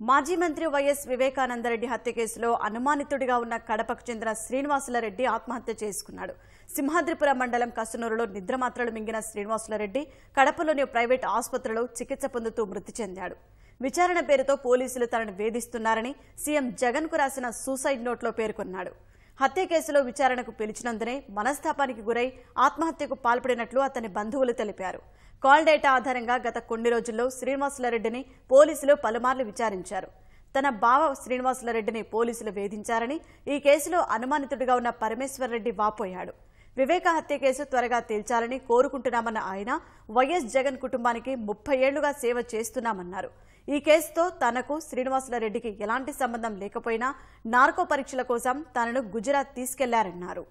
మాజీ మంత్రి వైఎస్ వివేకానందరెడ్డి హత్య కేసులో అనుమానితుడిగా ఉన్న కడపకు చెందిన శ్రీనివాసులరెడ్డి ఆత్మహత్య చేసుకున్నాడు సింహాద్రిపురం మండలం కసునూరులో నిద్రమాత్రలు మింగిన శ్రీనివాసులరెడ్డి కడపలోని ఓ ప్రైవేట్ ఆసుపత్రిలో చికిత్స పొందుతూ మృతి చెందాడు విచారణ పేరుతో పోలీసులు తనను వేధిస్తున్నారని సీఎం జగన్ కు రాసిన సూసైడ్ నోట్లో పేర్కొన్నాడు హత్య కేసులో విచారణకు పిలిచినందునే మనస్తాపానికి గురై ఆత్మహత్యకు పాల్పడినట్లు అతని బంధువులు తెలిపారు కాల్ డేటా ఆధారంగా గత కొన్ని రోజుల్లో శ్రీనివాసులరెడ్డిని పోలీసులు పలుమార్లు విచారించారు తన బావ శ్రీనివాసులరెడ్డిని పోలీసులు వేధించారని ఈ కేసులో అనుమానితుడిగా ఉన్న పరమేశ్వరరెడ్డి వాపోయాడు వివేక హత్య కేసు త్వరగా తేల్చాలని కోరుకుంటున్నామన్న ఆయన వైఎస్ జగన్ కుటుంబానికి ముప్పై ఏళ్లుగా సేవ చేస్తున్నామన్నారు ఈ కేసుతో తనకు శ్రీనివాసులరెడ్డికి ఎలాంటి సంబంధం లేకపోయినా నార్కో పరీక్షల కోసం తనను గుజరాత్ తీసుకెళ్లారన్నారు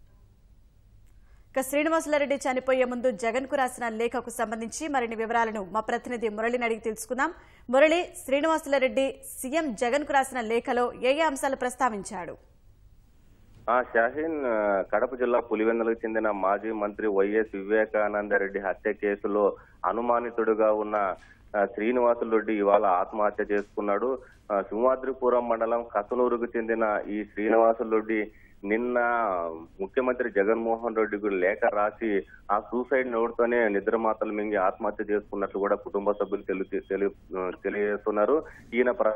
ఇక శ్రీనివాసులరెడ్డి చనిపోయే ముందు జగన్ కు రాసిన లేఖకు సంబంధించి మరిన్ని వివరాలను మా ప్రతినిధి మురళిని అడిగి తెలుసుకుందాం మురళి శ్రీనివాసులరెడ్డి సీఎం జగన్ కు రాసిన లేఖలో ఏ ఏ అంశాలు ప్రస్తావించాడు ఆ షాహీన్ ఆ, కడప జిల్లా పులివెందులకు చెందిన మాజీ మంత్రి వైఎస్ వివేకానందరెడ్డి హత్య కేసులో అనుమానితుడుగా ఉన్న ఆ, శ్రీనివాసులరెడ్డి ఇవాళ ఆత్మహత్య చేసుకున్నాడు ఆ, సింహాద్రిపురం మండలం కసనూరుకు చెందిన ఈ శ్రీనివాసులరెడ్డి నిన్న ముఖ్యమంత్రి జగన్మోహన్ రెడ్డికి లేఖ రాసి ఆ సూసైడ్ నోట్తోనే నిద్రమాతలు మింగి ఆత్మహత్య చేసుకున్నట్లు కూడా కుటుంబ సభ్యులు తెలు తెలు తెలియజేస్తున్నారు ఈయన ప్ర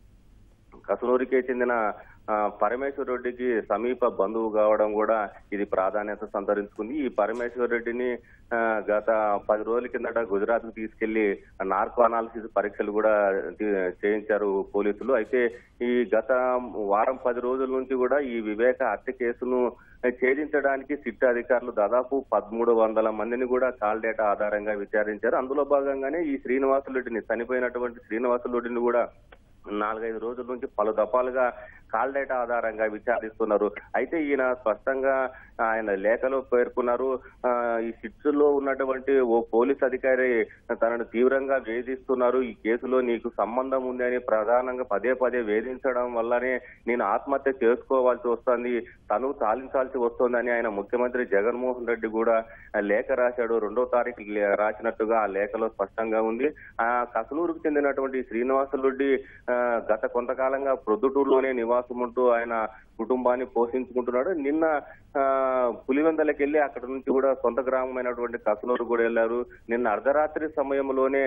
కసనూరుకే చెందిన ఆ, పరమేశ్వర్ రెడ్డికి సమీప బంధువు కావడం కూడా ఇది ప్రాధాన్యత సంతరించుకుంది ఈ పరమేశ్వర్ రెడ్డిని ఆ, గత పది రోజుల కిందట గుజరాత్ కు తీసుకెళ్లి నార్కో అనాలిసిస్ పరీక్షలు కూడా తి- చేయించారు పోలీసులు అయితే ఈ గత వారం పది రోజుల నుంచి కూడా ఈ వివేక హత్య కేసును ఛేదించడానికి సిట్ అధికారులు దాదాపు పదమూడు వందల మందిని కూడా కాల్ డేటా ఆధారంగా విచారించారు అందులో భాగంగానే ఈ శ్రీనివాసులరెడ్డిని చనిపోయినటువంటి శ్రీనివాసులరెడ్డిని కూడా నాలుగైదు రోజుల నుంచి పలు దఫాలుగా కాల్ డేటా ఆధారంగా విచారిస్తున్నారు అయితే ఈయన స్పష్టంగా ఆయన లేఖలో పేర్కొన్నారు ఆ, ఈ సిట్స్ లో ఉన్నటువంటి ఓ పోలీస్ అధికారి తనను తీవ్రంగా వేధిస్తున్నారు ఈ కేసులో నీకు సంబంధం ఉంది అని ప్రధానంగా పదే పదే వేధించడం వల్లనే నేను ఆత్మహత్య చేసుకోవాల్సి వస్తుంది తను తాలించాల్సి వస్తోందని ఆయన ముఖ్యమంత్రి జగన్మోహన్ రెడ్డి కూడా లేఖ రాశాడు రెండో తారీఖు లే- రాసినట్టుగా ఆ లేఖలో స్పష్టంగా ఉంది ఆ కసనూరుకు చెందినటువంటి శ్రీనివాసులరెడ్డి ఆ, గత కొంతకాలంగా ప్రొద్దుటూరులోనే నివాసం ఉంటూ ఆయన కుటుంబాన్ని పోషించుకుంటున్నాడు నిన్న ఆ, పులివెందలకి వెళ్ళి అక్కడ నుంచి కూడా సొంత గ్రామమైనటువంటి కసనూరు కూడా వెళ్లారు నిన్న అర్ధరాత్రి సమయంలోనే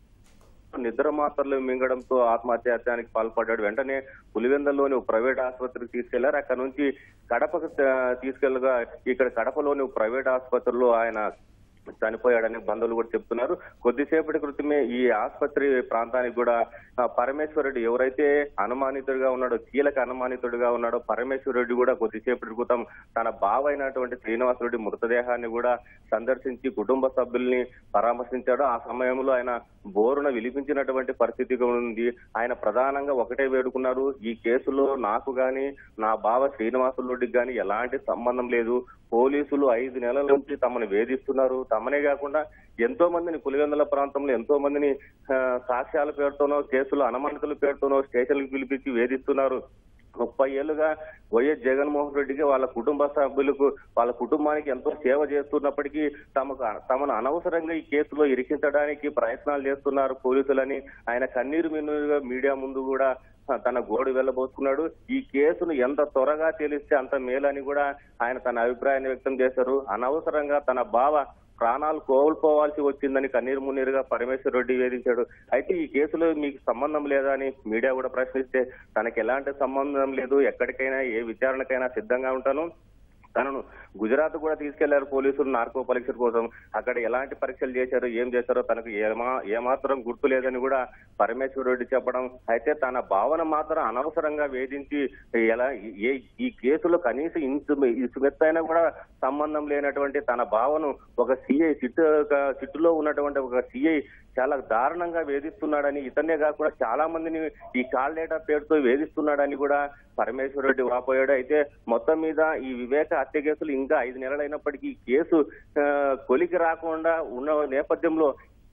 నిద్ర మాత్రలు మింగడంతో ఆత్మహత్యానికి పాల్పడ్డాడు వెంటనే పులివెందల్లోని ఒక ప్రైవేట్ ఆసుపత్రికి తీసుకెళ్లారు అక్కడ నుంచి కడపకు ఆ, తీసుకెళ్లగా ఇక్కడ కడపలోని ఒక ప్రైవేట్ ఆసుపత్రిలో ఆయన చనిపోయాడని బంధువులు కూడా చెప్తున్నారు కొద్దిసేపటి క్రితమే ఈ ఆసుపత్రి ప్రాంతానికి కూడా ఆ, పరమేశ్వర్ రెడ్డి ఎవరైతే అనుమానితుడిగా ఉన్నాడో కీలక అనుమానితుడిగా ఉన్నాడో పరమేశ్వర్ రెడ్డి కూడా కొద్దిసేపటి క్రితం తన బావ అయినటువంటి శ్రీనివాసరెడ్డి మృతదేహాన్ని కూడా సందర్శించి కుటుంబ సభ్యుల్ని పరామర్శించాడు ఆ సమయంలో ఆయన బోరున విలిపించినటువంటి పరిస్థితి ఉంది ఆయన ప్రధానంగా ఒకటే వేడుకున్నారు ఈ కేసులో నాకు గాని నా బావ శ్రీనివాసులరెడ్డికి గాని ఎలాంటి సంబంధం లేదు పోలీసులు ఐదు నెలల నుంచి తమను వేధిస్తున్నారు తమనే కాకుండా ఎంతో మందిని పులివెందుల ప్రాంతంలో ఎంతో మందిని ఆ, సాక్ష్యాల పేరుతోనో కేసులు అనుమానితుల పేరుతోనో స్టేషన్లకు పిలిపించి వేధిస్తున్నారు ముప్పై ఏళ్లుగా వైఎస్ జగన్మోహన్ రెడ్డికి వాళ్ళ కుటుంబ సభ్యులకు వాళ్ళ కుటుంబానికి ఎంతో సేవ చేస్తున్నప్పటికీ తమకు తమను అనవసరంగా ఈ కేసులో ఇరికించడానికి ప్రయత్నాలు చేస్తున్నారు పోలీసులని ఆయన కన్నీరు మిన్నుగా మీడియా ముందు కూడా తన గోడు వెళ్ళబోసుకున్నాడు ఈ కేసును ఎంత త్వరగా తేలిస్తే అంత మేలని కూడా ఆయన తన అభిప్రాయాన్ని వ్యక్తం చేశారు అనవసరంగా తన బావ ప్రాణాలు కోల్పోవాల్సి వచ్చిందని కన్నీరు మున్నీరుగా పరమేశ్వర్ రెడ్డి వేధించాడు అయితే ఈ కేసులో మీకు సంబంధం లేదా అని మీడియా కూడా ప్రశ్నిస్తే తనకి ఎలాంటి సంబంధం లేదు ఎక్కడికైనా ఏ విచారణకైనా సిద్ధంగా ఉంటాను తనను గుజరాత్ కూడా తీసుకెళ్లారు పోలీసులు నార్కో పరీక్షల కోసం అక్కడ ఎలాంటి పరీక్షలు చేశారో ఏం చేశారో తనకు ఏమా ఏమాత్రం గుర్తు లేదని కూడా పరమేశ్వర రెడ్డి చెప్పడం అయితే తన భావన మాత్రం అనవసరంగా వేధించి ఎలా ఏ ఈ కేసులో కనీసం ఇంచు ఇసుమెత్తైనా కూడా సంబంధం లేనటువంటి తన భావను ఒక సిఐ సిట్ సిట్టులో ఉన్నటువంటి ఒక సిఐ చాలా దారుణంగా వేధిస్తున్నాడని ఇతనే కాకుండా చాలా మందిని ఈ కాల్ డేటా పేరుతో వేధిస్తున్నాడని కూడా పరమేశ్వర రెడ్డి వాపోయాడు అయితే మొత్తం మీద ఈ వివేక హత్య కేసులు ఇంకా ఐదు నెలలైనప్పటికీ ఈ కేసు ఆ, కొలికి రాకుండా ఉన్న నేపథ్యంలో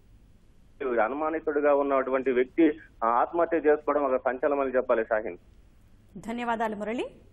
అనుమానితుడిగా ఉన్నటువంటి వ్యక్తి ఆత్మహత్య చేసుకోవడం ఒక సంచలనమని చెప్పాలి షాహిన్ ధన్యవాదాలు మురళి